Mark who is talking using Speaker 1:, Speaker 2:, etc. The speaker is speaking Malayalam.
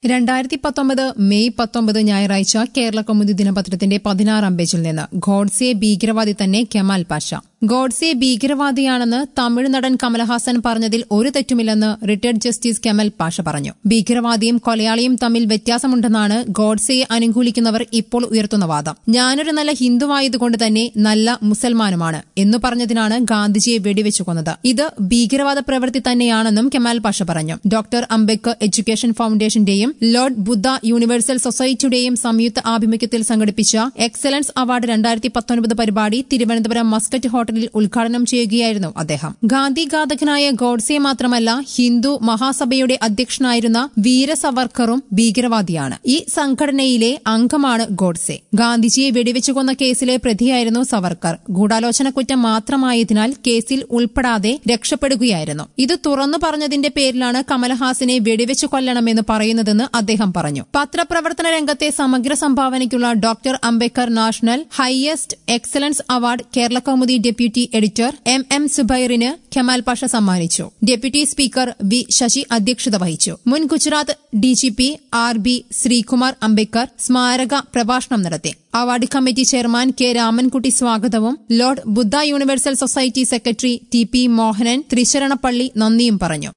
Speaker 1: രണ്ടായിരത്തി പത്തൊമ്പത് മെയ് പത്തൊമ്പത് ഞായറാഴ്ച കേരള കൗമുദി ദിനപത്രത്തിന്റെ പതിനാറാം പേജിൽ നിന്ന് ഗോഡ്സെ ഭീകരവാദി തന്നെ കെമാൽ പാഷ ഗോഡ്സെ ഭീകരവാദിയാണെന്ന് തമിഴ് നടൻ കമലഹാസൻ പറഞ്ഞതിൽ ഒരു തെറ്റുമില്ലെന്ന് റിട്ടയർഡ് ജസ്റ്റിസ് കെമൽ പാഷ പറഞ്ഞു ഭീകരവാദിയും കൊലയാളിയും തമ്മിൽ വ്യത്യാസമുണ്ടെന്നാണ് ഗോഡ്സെയെ അനുകൂലിക്കുന്നവർ ഇപ്പോൾ ഉയർത്തുന്ന വാദം ഞാനൊരു നല്ല ഹിന്ദുവായതുകൊണ്ട് തന്നെ നല്ല മുസൽമാനുമാണ് എന്നു പറഞ്ഞതിനാണ് ഗാന്ധിജിയെ വെടിവെച്ചു കൊന്നത് ഇത് ഭീകരവാദ പ്രവൃത്തി തന്നെയാണെന്നും കെമാൽ പാഷ പറഞ്ഞു ഡോക്ടർ അംബേദ്കർ എഡ്യൂക്കേഷൻ ഫൌണ്ടേഷന്റെയും ലോർഡ് ബുദ്ധ യൂണിവേഴ്സൽ സൊസൈറ്റിയുടെയും സംയുക്ത ആഭിമുഖ്യത്തിൽ സംഘടിപ്പിച്ച എക്സലൻസ് അവാർഡ് രണ്ടായിരത്തി പത്തൊൻപത് പരിപാടി തിരുവനന്തപുരം മസ്കറ്റ് ഹോട്ടലിൽ ഉദ്ഘാടനം ചെയ്യുകയായിരുന്നു അദ്ദേഹം ഗാന്ധി ഘാതകനായ ഗോഡ്സെ മാത്രമല്ല ഹിന്ദു മഹാസഭയുടെ അധ്യക്ഷനായിരുന്ന വീര സവർക്കറും ഭീകരവാദിയാണ് ഈ സംഘടനയിലെ അംഗമാണ് ഗോഡ്സെ ഗാന്ധിജിയെ വെടിവെച്ചു കൊന്ന കേസിലെ പ്രതിയായിരുന്നു സവർക്കർ ഗൂഢാലോചന കുറ്റം മാത്രമായതിനാൽ കേസിൽ ഉൾപ്പെടാതെ രക്ഷപ്പെടുകയായിരുന്നു ഇത് തുറന്നു പറഞ്ഞതിന്റെ പേരിലാണ് കമലഹാസനെ വെടിവെച്ചു കൊല്ലണമെന്ന് പറയുന്നതെന്ന് അദ്ദേഹം പറഞ്ഞു പത്രപ്രവർത്തന രംഗത്തെ സമഗ്ര സംഭാവനയ്ക്കുള്ള doctor Ambedkar national highest excellence award Kerala Kaumudi deputy editor M M സുബൈറിന് കെമാൽ പാഷ സമ്മാനിച്ചു ഡെപ്യൂട്ടി സ്പീക്കർ വി ശശി അധ്യക്ഷത വഹിച്ചു മുൻ Gujarat DGP R B Sreekumar Ambedkar സ്മാരക പ്രഭാഷണം നടത്തി award committee chairman K Ramankutty സ്വാഗതവും lord Buddha universal society secretary T P Mohanan Thrisaranappally നന്ദിയും പറഞ്ഞു